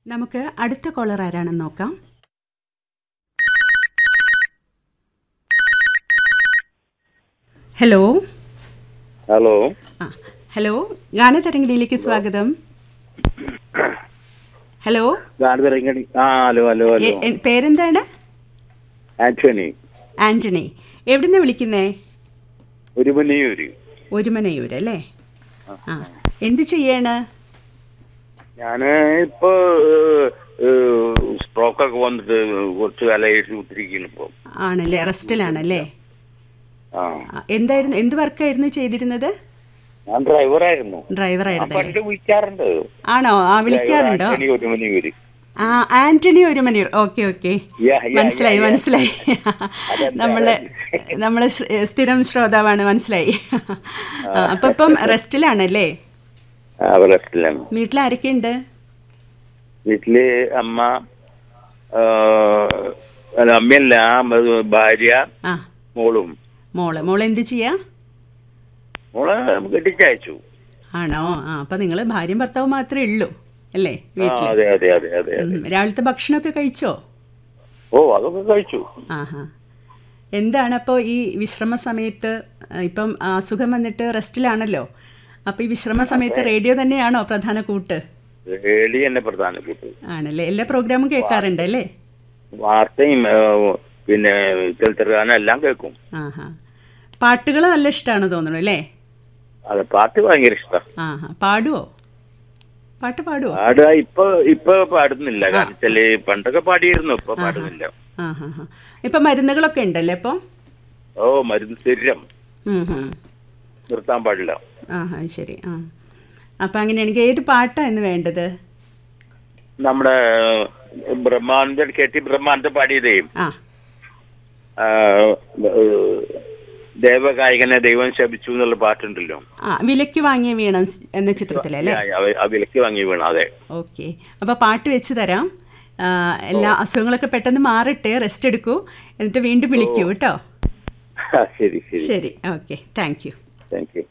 നമുക്ക് അടുത്ത കോളർ ആരാണെന്ന് നോക്കാം ഹലോ ഹലോ ആ ഹലോ ഗാനതരംഗിണിയിലേക്ക് സ്വാഗതം ഹലോ ഗാനതരങ്ങണി ആ ഹലോ ഹലോ ഹലോ എ- എ- പേരെന്താണ് ആന്റണി ആന്റണി എവിടുന്ന് വിളിക്കുന്നേ ഒരുമനിയൂര് ഒരുമനയൂർ അല്ലേ ആ എന്ത് ചെയ്യാണ് ഞാന് ഇപ്പൊ സ്ട്രോക്ക് ഒക്കെ വന്നിട്ട് കുറച്ച് കാലമായിട്ട് കുത്തിരിക്കുന്നു ഇപ്പൊ ആണല്ലേ റെസ്റ്റിലാണല്ലേ ആ ആ, എന്തായിരുന്നു എന്ത് വർക്കായിരുന്നു ചെയ്തിരുന്നത് ഞാൻ ഡ്രൈവറായിരുന്നു ഞാൻ ഡ്രൈവറായിരുന്നല്ലേ പണ്ട് വിളിക്കാറുണ്ട് ആണോ ആ വിളിക്കാറുണ്ടോ ആന്റണി ഒരുമനിയൂര് ആ Antony Orumanayur okay okay Yeah, yeah, മനസ്സിലായി yeah, yeah. മനസ്സിലായി അതെന്താ? നമ്മള് നമ്മള് ശ്ര- സ്ഥിരം ശ്രോതാവാണ് മനസ്സിലായി ആ, അപ്പൊ ഇപ്പം റെസ്റ്റിലാണല്ലേ ആ റെസ്റ്റിലാണ് വീട്ടിൽ ആരൊക്കെയുണ്ട് വീട്ടില് അമ്മ ആ, അല്ല, അമ്മയല്ല അത് ഭാര്യ ആ മോളും മോള് മോള് എന്ത് ചെയ്യാ മോളെ കെട്ടിച്ചയച്ചു ആണോ ആ അപ്പൊ നിങ്ങള് ഭാര്യയും ഭർത്താവും മാത്രമേ ഉള്ളൂ അല്ലേ ആ വീട്ടില് അതെ അതെ അതെ അതെ അതെ ഉം, രാവിലത്തെ ഭക്ഷണമൊക്കെ കഴിച്ചോ ഓ അതൊക്കെ കഴിച്ചു ആഹാ എന്താണ് അപ്പോൾ ഈ വിശ്രമ സമയത്ത് ആ, ഇപ്പം അസുഖം വന്നിട്ട് റെസ്റ്റിലാണല്ലോ അപ്പോൾ ഈ വിശ്രമ സമയത്ത് റേഡിയോ തന്നെയാണോ പ്രധാന കൂട്ട് റേഡി തന്നെ പ്രധാന കൂട്ട് ആണല്ലേ എല്ലാ പ്രോഗ്രാമും കേൾക്കാറുണ്ട് അല്ലേ വാർത്തയും ഏ, പിന്നെ ചലച്ചിത്രഗാനം എല്ലാം കേൾക്കും ആഹാ പാട്ടുകൾ നല്ല ഇഷ്ടമാണ് തോന്നുന്നു അല്ലേ അത് പാട്ട് ഭയങ്കര ഇഷ്ടം ആഹാ പാടുവോ പാട്ട് പാടുവോ പാടുക ഇപ്പൊ ഇപ്പൊ പാടുന്നില്ല കാരണം വെച്ചാല് പണ്ടൊക്കെ പാടിയിരുന്നു ഇപ്പൊ പാടുന്നില്ല ആഹാ ഹാ ഇപ്പം മരുന്നുകളൊക്കെ ഉണ്ടല്ലേ അപ്പോൾ ഓ മരുന്ന് ശരീരം നിർത്താൻ പാടില്ല ആഹാ ശരി ആ അപ്പം അങ്ങനെയാണെങ്കിൽ ഏത് പാട്ടാണ് ഇന്ന് വേണ്ടത് നമ്മുടെ ബ്രഹ്മാനന്ദൻ കെ ടി ബ്രഹ്മാനന്ദൻ പാടിയതേ ആ ആ, ഏ, ദേവഗായകനെ ദൈവം ശപിച്ചു എന്നുള്ള പാട്ടുണ്ടല്ലോ ആ വിലയ്ക്ക് വാങ്ങിയ വീണം എന്ന ചിത്രത്തിലല്ലേ ആ, ആ, ആ വിലക്ക് വാങ്ങി വീണ അതെ ഓക്കെ അപ്പോൾ പാട്ട് വെച്ച് തരാം ആ, എല്ലാ അസുഖങ്ങളൊക്കെ പെട്ടെന്ന് മാറട്ടെ റെസ്റ്റ് എടുക്കൂ എന്നിട്ട് വീണ്ടും വിളിക്കൂ കേട്ടോ ശരി ശരി ശരി okay thank you thank U